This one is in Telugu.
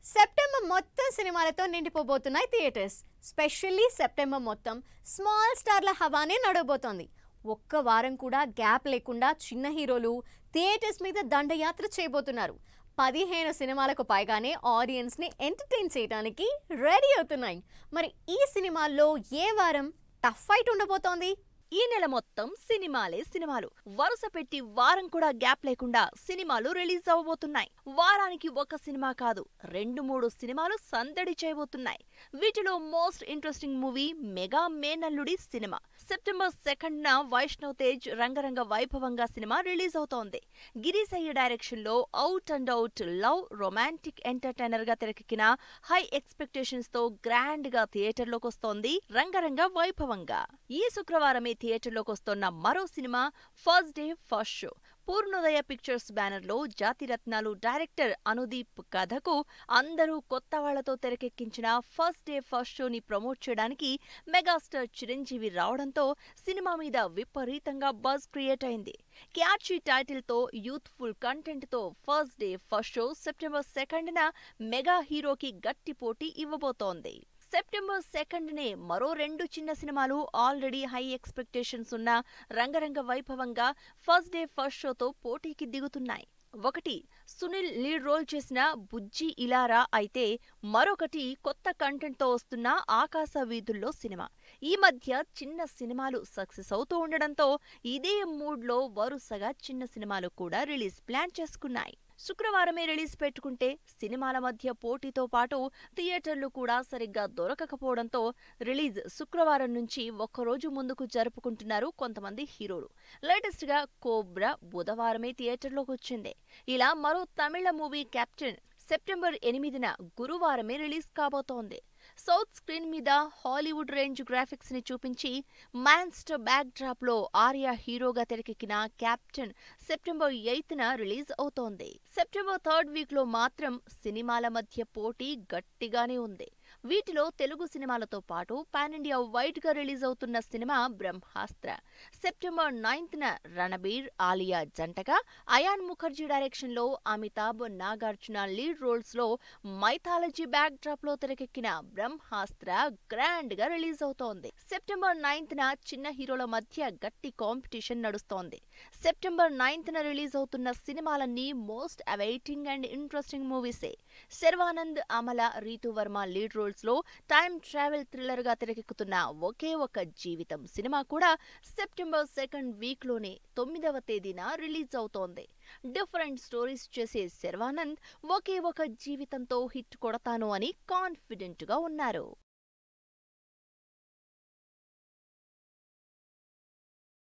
సెప్టెంబర్ మొత్తం సినిమాలతో నిండిపోబోతున్నాయి థియేటర్స్ స్పెషల్లీ సెప్టెంబర్ మొత్తం స్మాల్ స్టార్ల హవానే నడవబోతోంది ఒక్క వారం కూడా గ్యాప్ లేకుండా చిన్న హీరోలు థియేటర్స్ మీద దండయాత్ర చేయబోతున్నారు పదిహేను సినిమాలకు పైగానే ఆడియన్స్ని ఎంటర్టైన్ చేయడానికి రెడీ అవుతున్నాయి మరి ఈ సినిమాల్లో ఏ వారం టఫ్ ఫైట్ ఉండబోతోంది ఈ నెల మొత్తం సినిమాలే సినిమాలు వరుస పెట్టి వారం కూడా గ్యాప్ లేకుండా సినిమాలు రిలీజ్ అవ్వబోతున్నాయి వారానికి ఒక సినిమా కాదు రెండు మూడు సినిమాలు సందడి చేయబోతున్నాయి వీటిలో మోస్ట్ ఇంట్రెస్టింగ్ మూవీ మెగా మేనల్లుడి సినిమా సెప్టెంబర్ సెకండ్ న వైష్ణవ్ తేజ్ రంగరంగ వైభవంగా సినిమా రిలీజ్ అవుతోంది గిరీశయ్య డైరెక్షన్ లో out and out love romantic entertainer గా తెరకెక్కిన హై ఎక్స్పెక్టేషన్స్ తో గ్రాండ్ గా థియేటర్లోకి వస్తోంది రంగరంగ వైభవంగా ఈ శుక్రవారమే థియేటర్లోకి వస్తోన్న మరో సినిమా first day first show Purnodaya pictures బ్యానర్లో జాతిరత్నాలు డైరెక్టర్ అనుదీప్ కథకు అందరూ కొత్త వాళ్లతో తెరకెక్కించిన ఫస్ట్ డే ఫస్ట్ షోని ప్రమోట్ చేయడానికి మెగాస్టార్ చిరంజీవి రావడంతో సినిమా మీద విపరీతంగా బజ్ క్రియేట్ అయింది క్యాచీ టైటిల్తో యూత్ఫుల్ కంటెంట్తో first day first show September సెకండ్న మెగా హీరోకి గట్టి పోటీ ఇవ్వబోతోంది సెప్టెంబర్ సెకండ్ నే మరో రెండు చిన్న సినిమాలు ఆల్రెడీ హై ఎక్స్పెక్టేషన్స్ ఉన్న రంగరంగ వైభవంగా ఫస్ట్ డే ఫస్ట్ షోతో పోటీకి దిగుతున్నాయి ఒకటి సునీల్ లీడ్ రోల్ చేసిన బుజ్జి ఇలారా అయితే మరొకటి కొత్త కంటెంట్తో వస్తున్న ఆకాశ వీధుల్లో సినిమా ఈ మధ్య చిన్న సినిమాలు సక్సెస్ అవుతూ ఉండడంతో ఇదే మూడ్లో వరుసగా చిన్న సినిమాలు కూడా రిలీజ్ ప్లాన్ చేసుకున్నాయి శుక్రవారమే రిలీజ్ పెట్టుకుంటే సినిమాల మధ్య పోటీతో పాటు థియేటర్లు కూడా సరిగ్గా దొరకకపోవడంతో రిలీజ్ శుక్రవారం నుంచి ఒక్కరోజు ముందుకు జరుపుకుంటున్నారు కొంతమంది హీరోలు లేటెస్ట్ గా కోబ్రా బుధవారమే థియేటర్లోకి వచ్చింది ఇలా మరో తమిళ మూవీ కెప్టెన్ సెప్టెంబర్ ఎనిమిదిన గురువారమే రిలీజ్ కాబోతోంది సౌత్ స్క్రీన్ మీద హాలీవుడ్ రేంజ్ గ్రాఫిక్స్ ని చూపించి మాన్స్టర్ బ్యాక్ డ్రాప్ లో ఆర్య హీరోగా తెరకెక్కిన క్యాప్టెన్ సెప్టెంబర్ ఎయిత్ న రిలీజ్ అవుతోంది సెప్టెంబర్ థర్డ్ వీక్ లో మాత్రం సినిమాల మధ్య పోటీ గట్టిగానే ఉంది వీటిలో తెలుగు సినిమాలతో పాటు పాన్ ఇండియా వైడ్ గా రిలీజ్ అవుతున్న సినిమా బ్రహ్మాస్త్ర సెప్టెంబర్ నైన్త్ న రణబీర్ ఆలియా జంటగా అయాన్ ముఖర్జీ డైరెక్షన్ లో అమితాబ్ నాగార్జున లీడ్ రోల్స్ లో మైథాలజీ బ్యాక్ డ్రాప్ లో తెరకెక్కిన బ్రహ్మాస్త్ర గ్రాండ్ గా రిలీజ్ అవుతోంది సెప్టెంబర్ నైన్త్ న చిన్న హీరోల మధ్య గట్టి కాంపిటీషన్ నడుస్తోంది సెప్టెంబర్ నైన్త్ న రిలీజ్ అవుతున్న సినిమాలన్నీ మోస్ట్ అవైటింగ్ అండ్ ఇంట్రెస్టింగ్ మూవీసే శర్వానంద్ అమల రీతు వర్మ లీడ్ రోల్స్ లో టైమ్ ట్రావెల్ థ్రిల్లర్ గా తెరకెక్కుతున్న ఒకే ఒక జీవితం సినిమా కూడా సెప్టెంబర్ సెకండ్ వీక్ లోనే తొమ్మిదవ తేదీన రిలీజ్ అవుతోంది డిఫరెంట్ స్టోరీస్ చేసే శర్వానంద్ ఒకే ఒక జీవితంతో హిట్ కొడతాను అని కాన్ఫిడెంట్ గా ఉన్నారు